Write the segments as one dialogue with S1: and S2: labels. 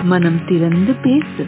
S1: மனம் திறந்து பேசு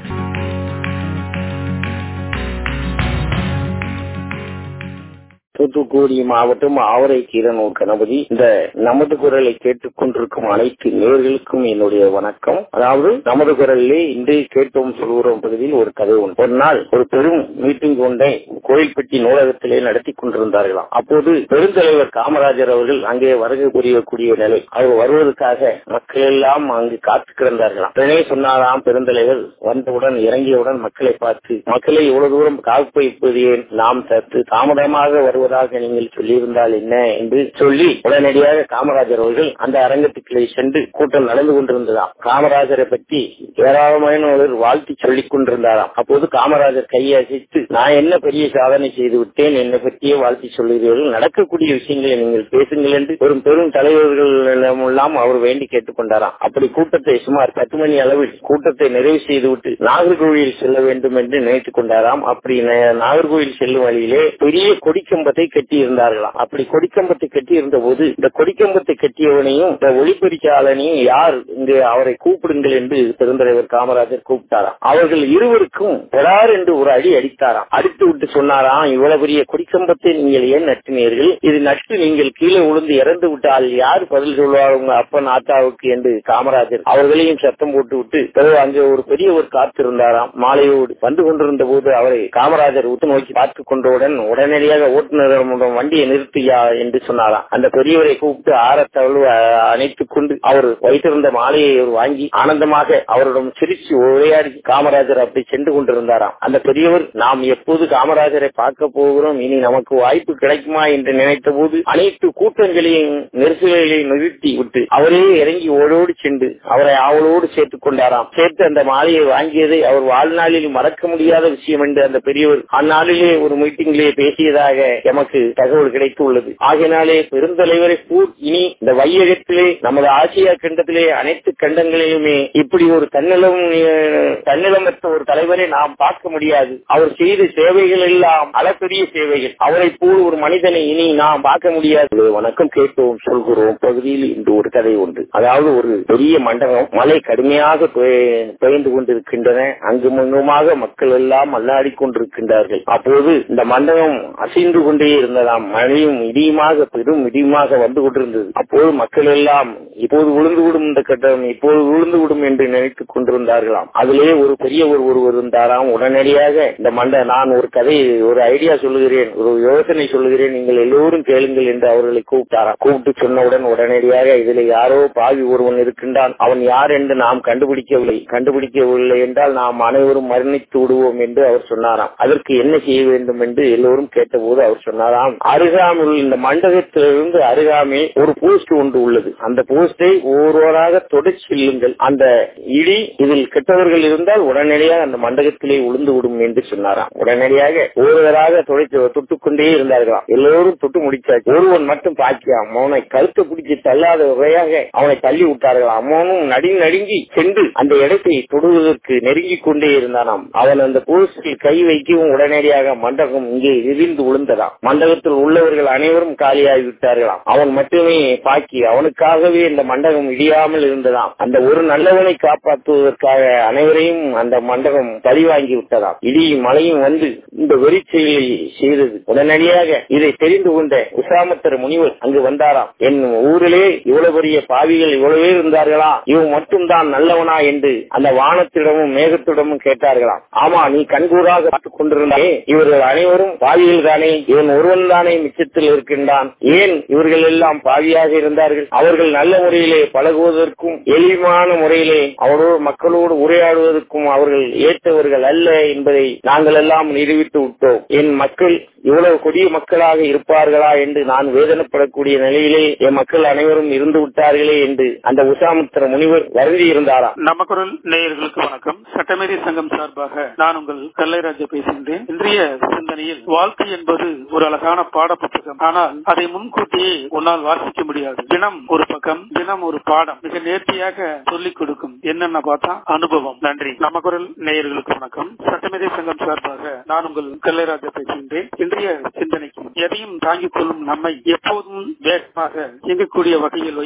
S2: தூத்துக்குடி மாவட்டம் ஆவரை கீரனூர் கணபதி இந்த நமது குரலை கேட்டுக் கொண்டிருக்கும் அனைத்து நேர்களுக்கும் என்னுடைய வணக்கம் அதாவது நமது குரலிலே இன்று கேட்டோம் சொல்கிறோம் பகுதியில் ஒரு கதை உண்டு ஒரு நாள் ஒரு பெரும் மீட்டிங் ஒன்றை கோயில்பட்டி நூலகத்திலே நடத்தி கொண்டிருந்தார்களாம் அப்போது பெருந்தலைவர் காமராஜர் அவர்கள் அங்கே வருகை புரியக்கூடிய நிலை அவர் வருவதற்காக மக்கள் எல்லாம் அங்கு காத்து கிடந்தார்களாம் உடனே சொன்னாராம் பெருந்தலைவர் வந்தவுடன் இறங்கியவுடன் மக்களை பார்த்து மக்களை இவ்வளவு தூரம் காப்பு வைப்பது ஏன் நாம் சற்று தாமதமாக வருவதாக நீங்கள் சொல்லியிருந்தால் என்ன என்று சொல்லி உடனடியாக காமராஜர் அவர்கள் அந்த அரங்கத்துக்குள்ளே சென்று கூட்டம் நடந்து கொண்டிருந்ததாம் காமராஜரை பற்றி ஏராளமானவர் வாழ்த்தி சொல்லிக் கொண்டிருந்தாராம் அப்போது காமராஜர் கையை அசைத்து நான் என்ன பெரிய சாதனை செய்து விட்டேன் என்னை பற்றியே வாழ்த்தி சொல்லுகிறீர்கள் நடக்கக்கூடிய விஷயங்களை நீங்கள் பேசுங்கள் என்று பெரும் பெரும் தலைவர்களிடமெல்லாம் அவர் வேண்டி கேட்டுக்கொண்டாராம் அப்படி கூட்டத்தை சுமார் பத்து மணி அளவில் கூட்டத்தை நிறைவு செய்துவிட்டு நாகர்கோவில் செல்ல வேண்டும் என்று நினைத்துக் கொண்டாராம் அப்படி ந- நாகர்கோவில் செல்லும் வழியிலே பெரிய கொடிக்கம்பத்தை கட்டி இருந்தார்களாம் அப்படி கொடிக்கம்பத்தை கட்டி இருந்த போது இந்த கொடிக்கம்பத்தை கட்டியவனையும் இந்த ஒளிப்பெருச்சாளனையும் யார் இங்கு அவரை கூப்பிடுங்கள் என்று பெருந்தலைவர் காமராஜர் கூப்பிட்டாராம் அவர்கள் இருவருக்கும் பெறார் என்று ஒரு அடி அடித்தாராம் அடித்து விட்டு சொன்னாராம் இவ்வளவு பெரிய கொடிக்கம்பத்தை நீங்கள் ஏன் நட்டினீர்கள் இது நட்டு நீங்கள் கீழே விழுந்து இறந்து விட்டால் யார் பதில் சொல்வார் உங்க அப்பன் ஆத்தாவுக்கு என்று காமராஜர் அவர்களையும் சத்தம் போட்டு விட்டு பிறகு அங்கே ஒரு பெரியவர் காத்திருந்தாராம் மாலையோடு வந்து கொண்டிருந்த போது அவரை காமராஜர் உத்து நோக்கி பார்த்து கொண்டவுடன் உடனடியாக ஓட்டுநரிடம் வண்டியை நிறுத்தியா என்று சொன்னாராம் அந்த பெரியவரை கூப்பிட்டு ஆரத்தவள் அணைத்துக் கொண்டு அவர் வைத்திருந்த மாலையை அவர் வாங்கி ஆனந்தமாக அவரிடம் சிரிச்சு உரையாடி காமராஜர் அப்படி சென்று கொண்டிருந்தாராம் அந்த பெரியவர் நாம் எப்போது காமராஜரை பார்க்க போகிறோம் இனி நமக்கு வாய்ப்பு கிடைக்குமா என்று நினைத்த போது அனைத்து கூட்டங்களையும் நெரிசல்களையும் நிறுத்தி விட்டு அவரே இறங்கி ஓடோடு சென்று அவரை ஆவலோடு சேர்த்துக் கொண்டாராம் சேர்த்து அந்த மாலையை வாங்கியதை அவர் வாழ்நாளில் மறக்க முடியாத விஷயம் என்று அந்த பெரியவர் அந்நாளிலே ஒரு மீட்டிங்கிலே பேசியதாக எமக்கு தகவல் கிடைத்துள்ளது ஆகையினாலே பெருந்தலைவரை கூர் இனி இந்த வையகத்திலே நமது ஆசியா கண்டத்திலே அனைத்து கண்டங்களிலுமே இப்படி ஒரு தன்னலம் அஹ், தன்னலமற்ற ஒரு தலைவரை நாம் பார்க்க முடியாது அவர் செய்த சேவைகள் எல்லாம் அளப்பெரிய சேவைகள் அவரை போல் ஒரு மனிதனை இனி நாம் பார்க்க முடியாது வணக்கம் கேட்டோம் சொல்கிறோம் பகுதியில் இன்று ஒரு கதை உண்டு அதாவது ஒரு பெரிய மண்டபம் மழை கடுமையாக பெய்- பெய்ந்து கொண்டிருக்கின்றன அங்குமங்குமாக மக்கள் எல்லாம் அல்லாடி கொண்டிருக்கின்றார்கள் அப்போது இந்த மண்டபம் அசைந்து கொண்டே இருந்ததாம் மழையும் இடியுமாக பெரும் இடியுமாக வந்து கொண்டிருந்தது அப்போது மக்கள் எல்லாம் இப்போது விழுந்து விடும் இந்த கட்டடம் இப்போது விழுந்து விடும் என்று நினைத்துக் கொண்டிருந்தார்களாம் அதிலே ஒரு பெரியவர் ஒருவர் இருந்தாராம் உடனடியாக இந்த மண்ட நான் ஒரு கதை ஒரு ஐடியா சொல்லுகிறேன் ஒரு யோசனை சொல்லுகிறேன் நீங்கள் எல்லோரும் கேளுங்கள் என்று அவர்களை கூப்பிட்டாராம் கூப்பிட்டு சொன்னவுடன் உடனடியாக இதில் யாரோ பாவி ஒருவன் இருக்கின்றான் அவன் யார் என்று நாம் கண்டுபிடிக்கவில்லை கண்டுபிடிக்கவில்லை என்றால் நாம் அனைவரும் மரணித்து விடுவோம் என்று அவர் சொன்னாராம் அதற்கு என்ன செய்ய வேண்டும் என்று எல்லோரும் கேட்டபோது அவர் சொன்னாராம் அருகாமையில் இந்த மண்டபத்திலிருந்து அருகாமே ஒரு போஸ்ட் ஒன்று உள்ளது அந்த போஸ்டை ஒவ்வொருவராக தொடச் செல்லுங்கள் அந்த இடி இதில் கெட்டவர்கள் இருந்தால் உடனடியாக அந்த மண்டபத்திலே உளுந்து விடும் என்று சொன்னாராம் உடனடியாக ஒருவராக தொடைத்து தொட்டுக்கொண்டே இருந்தார்களாம் எல்லோரும் தொட்டு முடிச்சாச்சு ஒருவன் மட்டும் பாக்கியாம் அவனை கழுத்தை பிடிச்சி தள்ளாத வகையாக அவனை தள்ளி விட்டார்களாம் அவனும் நடுங்கி நடுங்கி சென்று அந்த இடத்தை தொடுவதற்கு நெருங்கிக் கொண்டே இருந்தானாம் அவன் அந்த போஸ்டில் கை வைக்கவும் உடனடியாக மண்டபம் இங்கே இடிந்து விழுந்ததாம் மண்டபத்தில் உள்ளவர்கள் அனைவரும் காலியாகி விட்டார்களாம் அவன் மட்டுமே பாக்கி அவனுக்காகவே இந்த மண்டபம் இடியாமல் இருந்ததாம் அந்த ஒரு நல்லவனை காப்பாற்றுவதற்காக அனைவரையும் அந்த மண்டபம் பழிவாங்கி விட்டதாம் இடியும் மழையும் வந்து இந்த வெறிச்செயலை செய்தது உடனடியாக இதை தெரிந்து கொண்ட உசாமத்தர் முனிவர் அங்கு வந்தாராம் என் ஊரிலே இவ்வளவு பெரிய பாவிகள் இவ்வளவு பேர் இருந்தார்களா இவன் மட்டும்தான் நல்லவனா என்று அந்த வானத்திடமும் மேகத்திடமும் கேட்டார்களாம் ஆமா நீ கண்கூடாக பார்த்துக் கொண்டிருந்தாயே இவர்கள் அனைவரும் பாவிகள் தானே இவன் ஒருவன் தானே மிச்சத்தில் இருக்கின்றான் ஏன் இவர்கள் எல்லாம் பாவியாக இருந்தார்கள் அவர்கள் நல்ல முறையிலே பழகுவதற்கும் எளிமையான முறையிலே அவரோடு மக்களோடு உரையாடுவதற்கும் அவர்கள் ஏற்றவர்கள் அல்ல என்பதை நாங்கள் எல்லாம் நிரூபித்து விட்டோம் என் மக்கள் இவ்வளவு கொடிய மக்களாக இருப்பார்களா என்று நான் வேதனைப்படக்கூடிய நிலையிலே என் மக்கள் அனைவரும் இருந்து விட்டார்களே என்று அந்த உசாமுத்திர முனிவர் வருந்தி இருந்தாராம்
S3: நம்ம குரல் நேயர்களுக்கு வணக்கம் சட்டமேதை சங்கம் சார்பாக நான் உங்கள் கல்லைராஜா பேசுகின்றேன் இன்றைய சிந்தனையில் வாழ்க்கை என்பது ஒரு அழகான பாட புத்தகம் ஆனால் அதை முன்கூட்டியே உன்னால் வாசிக்க முடியாது தினம் ஒரு பக்கம் தினம் ஒரு பாடம் மிக நேர்த்தியாக சொல்லிக் கொடுக்கும் என்னென்ன பார்த்தா அனுபவம் நன்றி நம்ம குரல் நேயர்களுக்கு வணக்கம் சட்டமேதை சங்கம் சார்பாக நான் உங்கள் கல்லைராஜா பேசுகின்றேன் இன்றைய சிந்தனைக்கு எதையும் தாங்கிக் கொள்ளும் நம்மை எப்போதும் வேகமாக இயங்கக்கூடிய வகையில் வைத்திருப்பது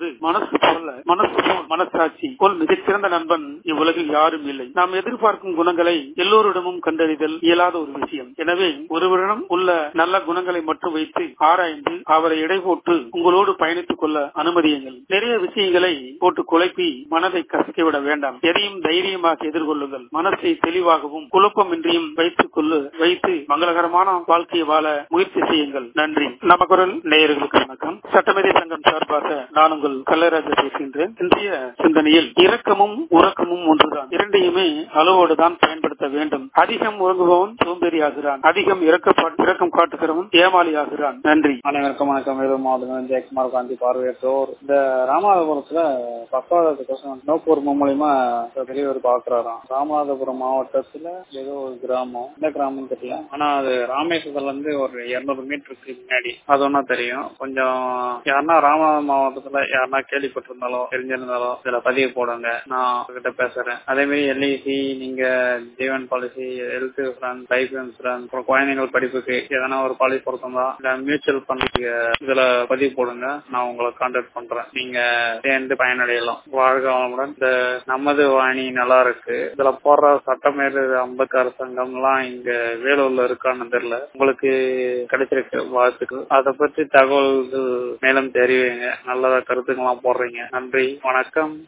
S3: என்பது மனசு போல மனசு போல் மனசாட்சி போல் மிகச்சிறந்த நண்பன் இவ்வுலகில் யாரும் இல்லை நாம் எதிர்பார்க்கும் குணங்களை எல்லோரிடமும் கண்டறிதல் இயலாத ஒரு விஷயம் எனவே ஒருவரிடம் உள்ள நல்ல குணங்களை மட்டும் வைத்து ஆராய்ந்து அவரை எடை போட்டு உங்களோடு பயணித்துக் கொள்ள அனுமதியுங்கள் நிறைய விஷயங்களை போட்டு குழப்பி மனதை கசக்கிவிட வேண்டாம் எதையும் தைரியமாக எதிர்கொள்ளுங்கள் மனசை தெளிவாகவும் குழப்பமின்றியும் வைத்துக் கொள்ளு வைத்து மங்களகரமான வாழ்க்கையை வாழ முயற்சி செய்யுங்கள் நன்றி நமக்குரல் நேயர்களுக்கு வணக்கம் சட்டமேதை சங்கம் சார்பாக நான் உங்கள் கல்லராஜா பேசுகின்றேன் இன்றைய சிந்தனையில் இரக்கமும் உறக்கமும் ஒன்றுதான் இரண்டையுமே அளவோடு தான் பயன்படுத்த வேண்டும் அதிகம் உறங்குபவன் சோம்பேறி ஆகிறான் அதிகம் இரக்கம் காட்டுகிறவன் ஏமாளி ஆகிறான் நன்றி
S1: அனைவருக்கும் வணக்கம் வேலூர் மாவட்டம் ஜெயக்குமார் காந்தி பார்வையற்றோர் இந்த ராமநாதபுரத்துல பத்தாவது நோப்பூர் மூலியமா பெரியவர் பாக்குறாராம் ராமநாதபுரம் மாவட்டத்துல ஏதோ ஒரு கிராமம் எந்த கிராமம் தெரியல ஆனா அது ராமேஸ்வரத்துல இருந்து ஒரு இருநூறு மீட்டருக்கு முன்னாடி அது ஒன்னா தெரியும் கொஞ்சம் யாருன்னா ராமநாதபுரம் மாவட்டத்துல யாருன்னா கேள்விப்பட்டிருந்தாலோ தெரிஞ்சிருந்தாலோ இதுல பதிவு போடுங்க நான் உங்ககிட்ட பேசுறேன் அதே மாதிரி எல்ஐசி நீங்க Jeevan policy health insurance life insurance அப்புறம் குழந்தைகள் படிப்புக்கு எதனா ஒரு பாலிசி பொருத்தம் தான் இல்ல மியூச்சுவல் ஃபண்ட் இதுல பதிவு போடுங்க நான் உங்களை கான்டாக்ட் பண்றேன் நீங்க சேர்ந்து பயனடையலாம் வாழ்க வளமுடன் இந்த நமது வாணி நல்லா இருக்கு இதுல போடுற சட்டமேறு அம்பேத்கர் சங்கம் எல்லாம் இங்க வேலூர்ல இருக்கான்னு தெரியல உங்களுக்கு கிடைச்சிருக்கு வாழ்த்துக்கள் அதை பற்றி தகவல்கள் மேலும் தெரிவிங்க நல்ல கருத்துக்கெல்லாம் போடுறீங்க நன்றி வணக்கம்